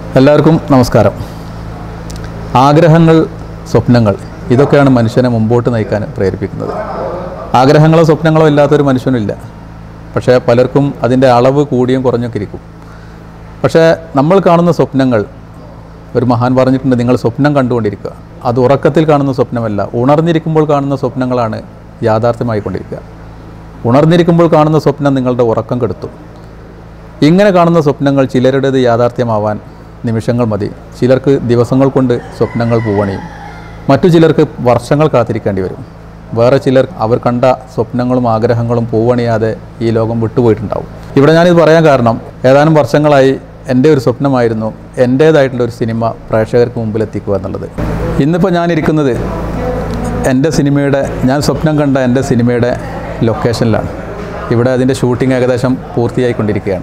എല്ലാവർക്കും നമസ്കാരം ആഗ്രഹങ്ങൾ സ്വപ്നങ്ങൾ ഇതൊക്കെയാണ് മനുഷ്യനെ മുമ്പോട്ട് നയിക്കാൻ പ്രേരിപ്പിക്കുന്നത് ആഗ്രഹങ്ങളോ സ്വപ്നങ്ങളോ ഇല്ലാത്തൊരു മനുഷ്യനില്ല പക്ഷേ പലർക്കും അതിൻ്റെ അളവ് കൂടിയും കുറഞ്ഞൊക്കെ ഇരിക്കും പക്ഷേ നമ്മൾ കാണുന്ന സ്വപ്നങ്ങൾ ഒരു മഹാൻ പറഞ്ഞിട്ടുണ്ട് നിങ്ങൾ സ്വപ്നം കണ്ടുകൊണ്ടിരിക്കുക അത് ഉറക്കത്തിൽ കാണുന്ന സ്വപ്നമല്ല ഉണർന്നിരിക്കുമ്പോൾ കാണുന്ന സ്വപ്നങ്ങളാണ് യാഥാർത്ഥ്യമായിക്കൊണ്ടിരിക്കുക ഉണർന്നിരിക്കുമ്പോൾ കാണുന്ന സ്വപ്നം നിങ്ങളുടെ ഉറക്കം കെടുത്തും ഇങ്ങനെ കാണുന്ന സ്വപ്നങ്ങൾ ചിലരുടേത് യാഥാർത്ഥ്യമാവാൻ നിമിഷങ്ങൾ മതി ചിലർക്ക് ദിവസങ്ങൾ കൊണ്ട് സ്വപ്നങ്ങൾ പൂവണിയും മറ്റു ചിലർക്ക് വർഷങ്ങൾ കാത്തിരിക്കേണ്ടി വരും വേറെ ചിലർ അവർ കണ്ട സ്വപ്നങ്ങളും ആഗ്രഹങ്ങളും പൂവണിയാതെ ഈ ലോകം വിട്ടുപോയിട്ടുണ്ടാവും ഇവിടെ ഞാനിത് പറയാൻ കാരണം ഏതാനും വർഷങ്ങളായി എൻ്റെ ഒരു സ്വപ്നമായിരുന്നു എൻ്റേതായിട്ടുള്ള ഒരു സിനിമ പ്രേക്ഷകർക്ക് മുമ്പിൽ എത്തിക്കുക എന്നുള്ളത് ഇന്നിപ്പോൾ ഞാനിരിക്കുന്നത് എൻ്റെ സിനിമയുടെ ഞാൻ സ്വപ്നം കണ്ട എൻ്റെ സിനിമയുടെ ലൊക്കേഷനിലാണ് ഇവിടെ അതിൻ്റെ ഷൂട്ടിംഗ് ഏകദേശം പൂർത്തിയായിക്കൊണ്ടിരിക്കുകയാണ്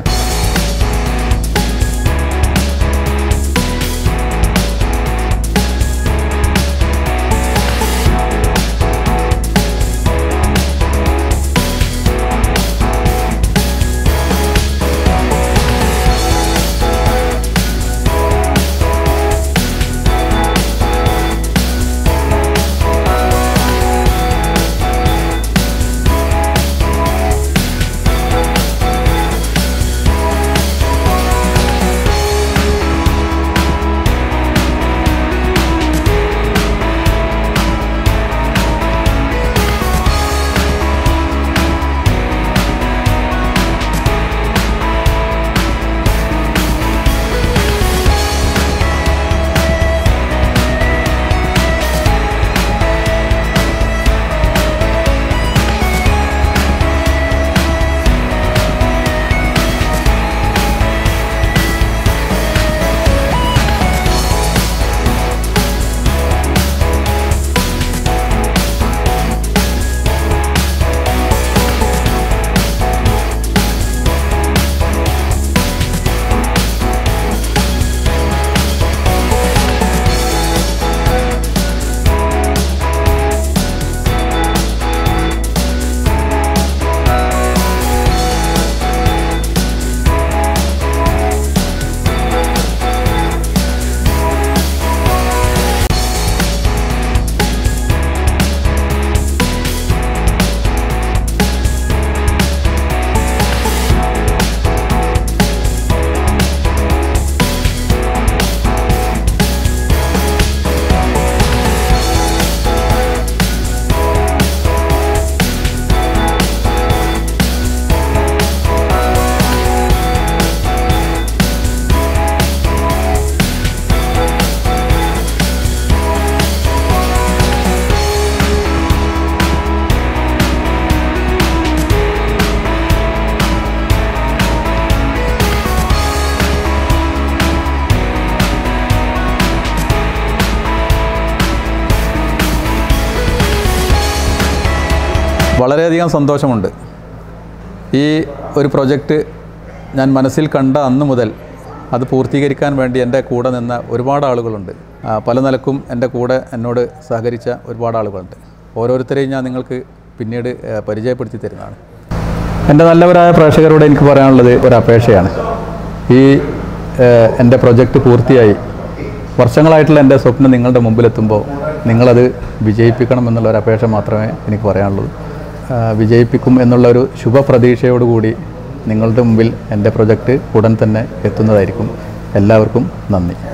വളരെയധികം സന്തോഷമുണ്ട് ഈ ഒരു പ്രൊജക്റ്റ് ഞാൻ മനസ്സിൽ കണ്ട അന്ന് മുതൽ അത് പൂർത്തീകരിക്കാൻ വേണ്ടി എൻ്റെ കൂടെ നിന്ന ഒരുപാട് ആളുകളുണ്ട് ആ, പല നിലക്കും എൻ്റെ കൂടെ എന്നോട് സഹകരിച്ച ഒരുപാട് ആളുകളുണ്ട് ഓരോരുത്തരെയും ഞാൻ നിങ്ങൾക്ക് പിന്നീട് ആ, പരിചയപ്പെടുത്തി തരുന്നതാണ് എൻ്റെ നല്ലവരായ പ്രേക്ഷകരോട് എനിക്ക് പറയാനുള്ളത് ഒരു അപേക്ഷയാണ് ഈ ഏഹ്, എൻ്റെ പ്രൊജക്റ്റ് പൂർത്തിയായി വർഷങ്ങളായിട്ടുള്ള എൻ്റെ സ്വപ്നം നിങ്ങളുടെ മുമ്പിലെത്തുമ്പോൾ നിങ്ങളത് വിജയിപ്പിക്കണം എന്നുള്ള ഒരു അപേക്ഷ മാത്രമേ എനിക്ക് പറയാനുള്ളൂ ആ, വിജയിപ്പിക്കും എന്നുള്ള ഒരു ശുഭപ്രതീക്ഷയോടുകൂടി നിങ്ങളുടെ മുമ്പിൽ എൻ്റെ പ്രൊജക്റ്റ് ഉടൻ തന്നെ എത്തുന്നതായിരിക്കും എല്ലാവർക്കും നന്ദി